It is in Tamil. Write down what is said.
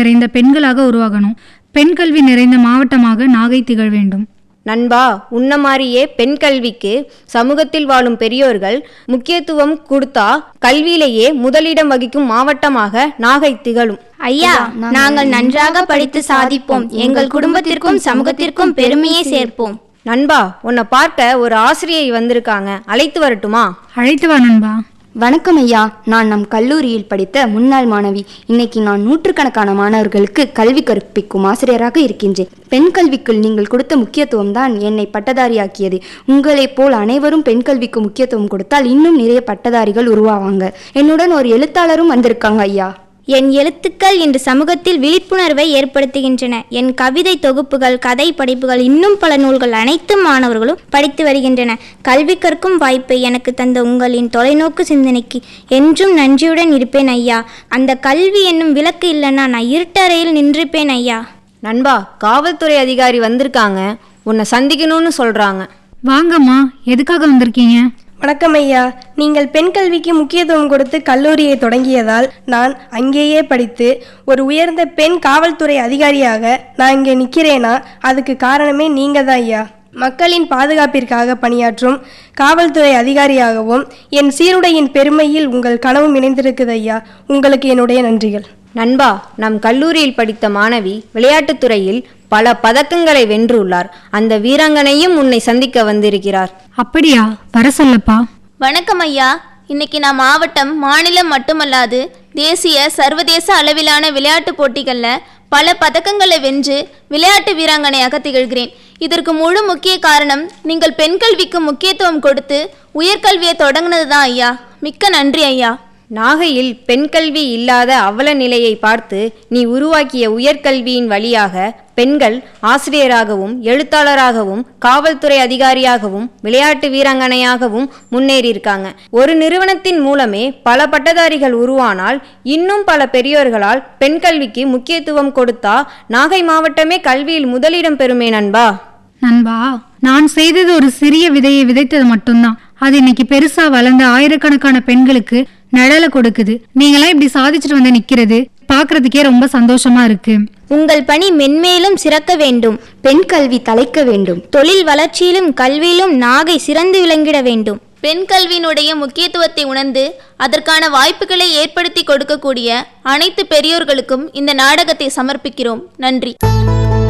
நிறைந்த பெண்களாக உருவாகணும் பெண் கல்வி நிறைந்த மாவட்டமாக நாகை திகழ வேண்டும் நண்பா உன்ன மாதிரியே பெண் கல்விக்கு சமூகத்தில் வாழும் பெரியோர்கள் முக்கியத்துவம் கொடுத்தா கல்வியிலேயே முதலிடம் வகிக்கும் மாவட்டமாக நாகை திகழும் ஐயா நாங்கள் நன்றாக படித்து சாதிப்போம் எங்கள் குடும்பத்திற்கும் சமூகத்திற்கும் பெருமையை சேர்ப்போம் நண்பா உன்னை பார்க்க ஒரு ஆசிரியை வந்திருக்காங்க அழைத்து வரட்டுமா அழைத்து வா நண்பா வணக்கம் ஐயா நான் நம் கல்லூரியில் படித்த முன்னாள் மாணவி இன்னைக்கு நான் நூற்றுக்கணக்கான மாணவர்களுக்கு கல்வி கற்பிக்கும் ஆசிரியராக இருக்கின்றேன் பெண் கல்விக்குள் நீங்கள் கொடுத்த முக்கியத்துவம் தான் என்னை பட்டதாரியாக்கியது உங்களைப் போல் அனைவரும் பெண் கல்விக்கு முக்கியத்துவம் கொடுத்தால் இன்னும் நிறைய பட்டதாரிகள் உருவாவாங்க என்னுடன் ஒரு எழுத்தாளரும் வந்திருக்காங்க ஐயா என் எழுத்துக்கள் இன்று சமூகத்தில் விழிப்புணர்வை ஏற்படுத்துகின்றன என் கவிதை தொகுப்புகள் கதை படைப்புகள் இன்னும் பல நூல்கள் அனைத்து மாணவர்களும் படித்து வருகின்றன கல்வி கற்கும் வாய்ப்பை எனக்கு தந்த உங்களின் தொலைநோக்கு சிந்தனைக்கு என்றும் நன்றியுடன் இருப்பேன் ஐயா அந்த கல்வி என்னும் விளக்கு இல்லைன்னா நான் இருட்டறையில் நின்றிருப்பேன் ஐயா நண்பா காவல்துறை அதிகாரி வந்திருக்காங்க உன்னை சந்திக்கணும்னு சொல்றாங்க வாங்கம்மா எதுக்காக வந்திருக்கீங்க வணக்கம் ஐயா நீங்கள் பெண் கல்விக்கு முக்கியத்துவம் கொடுத்து கல்லூரியை தொடங்கியதால் நான் அங்கேயே படித்து ஒரு உயர்ந்த பெண் காவல்துறை அதிகாரியாக நான் இங்கே நிற்கிறேனா அதுக்கு காரணமே நீங்கள் தான் ஐயா மக்களின் பாதுகாப்பிற்காக பணியாற்றும் காவல்துறை அதிகாரியாகவும் என் சீருடையின் பெருமையில் உங்கள் கனவும் இணைந்திருக்குது ஐயா உங்களுக்கு என்னுடைய நன்றிகள் நண்பா நம் கல்லூரியில் படித்த மாணவி விளையாட்டுத் துறையில் பல பதக்கங்களை வென்றுள்ளார் அந்த வீராங்கனையும் உன்னை சந்திக்க வந்திருக்கிறார் அப்படியா வர சொல்லப்பா வணக்கம் ஐயா இன்னைக்கு நான் மாவட்டம் மாநிலம் மட்டுமல்லாது தேசிய சர்வதேச அளவிலான விளையாட்டுப் போட்டிகளில் பல பதக்கங்களை வென்று விளையாட்டு வீராங்கனையாக திகழ்கிறேன் இதற்கு முழு முக்கிய காரணம் நீங்கள் பெண் கல்விக்கு முக்கியத்துவம் கொடுத்து உயர்கல்வியை தொடங்கினது தான் ஐயா மிக்க நன்றி ஐயா நாகையில் பெண் கல்வி இல்லாத அவல நிலையை பார்த்து நீ உருவாக்கிய உயர்கல்வியின் வழியாக பெண்கள் ஆசிரியராகவும் எழுத்தாளராகவும் காவல்துறை அதிகாரியாகவும் விளையாட்டு வீராங்கனையாகவும் முன்னேறியிருக்காங்க ஒரு நிறுவனத்தின் மூலமே பல பட்டதாரிகள் உருவானால் இன்னும் பல பெரியோர்களால் பெண் கல்விக்கு முக்கியத்துவம் கொடுத்தா நாகை மாவட்டமே கல்வியில் முதலிடம் பெறுமே நண்பா நண்பா நான் செய்தது ஒரு சிறிய விதையை விதைத்தது மட்டும்தான் அது இன்னைக்கு பெருசா வளர்ந்த ஆயிரக்கணக்கான பெண்களுக்கு நிழலை கொடுக்குது நீங்களாம் இப்படி சாதிச்சுட்டு வந்து நிக்கிறது பார்க்கறதுக்கே ரொம்ப சந்தோஷமா இருக்கு உங்கள் பணி மென்மேலும் சிறக்க வேண்டும் பெண் கல்வி தலைக்க வேண்டும் தொழில் வளர்ச்சியிலும் கல்வியிலும் நாகை சிறந்து விளங்கிட வேண்டும் பெண் கல்வியினுடைய முக்கியத்துவத்தை உணர்ந்து அதற்கான வாய்ப்புகளை ஏற்படுத்தி கொடுக்கக்கூடிய அனைத்து பெரியோர்களுக்கும் இந்த நாடகத்தை சமர்ப்பிக்கிறோம் நன்றி